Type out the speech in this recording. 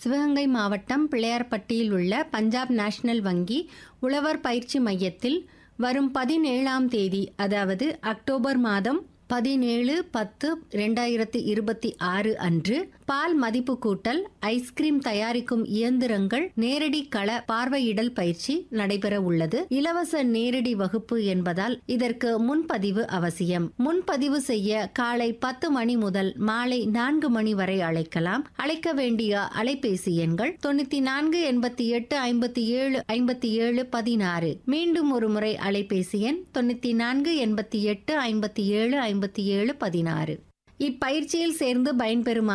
சிவகங்கை மாவட்டம் பிள்ளையார்பட்டியில் உள்ள பஞ்சாப் நேஷனல் வங்கி உழவர் பயிற்சி மையத்தில் வரும் பதினேழாம் தேதி அதாவது அக்டோபர் மாதம் பதினேழு பத்து ரெண்டாயிரத்தி இருபத்தி ஆறு அன்று பால் மதிப்பு கூட்டல் ஐஸ்கிரீம் தயாரிக்கும் இயந்திரங்கள் நேரடி கள பார்வையிடல் பயிற்சி நடைபெற உள்ளது இலவச நேரடி வகுப்பு என்பதால் இதற்கு முன்பதிவு அவசியம் முன்பதிவு செய்ய காலை பத்து மணி முதல் மாலை நான்கு மணி வரை அழைக்கலாம் அழைக்க வேண்டிய அலைபேசி எண்கள் தொண்ணூத்தி நான்கு எண்பத்தி எட்டு ஐம்பத்தி ஏழு ஐம்பத்தி ஏழு பதினாறு மீண்டும் ஒரு முறை அலைபேசி எண் தொண்ணூத்தி நான்கு எண்பத்தி எட்டு ஐம்பத்தி ஏழு ஐம்பத்தி ஏழு பதினாறு இப்பயிற்சியில் சேர்ந்து பயன்பெறும்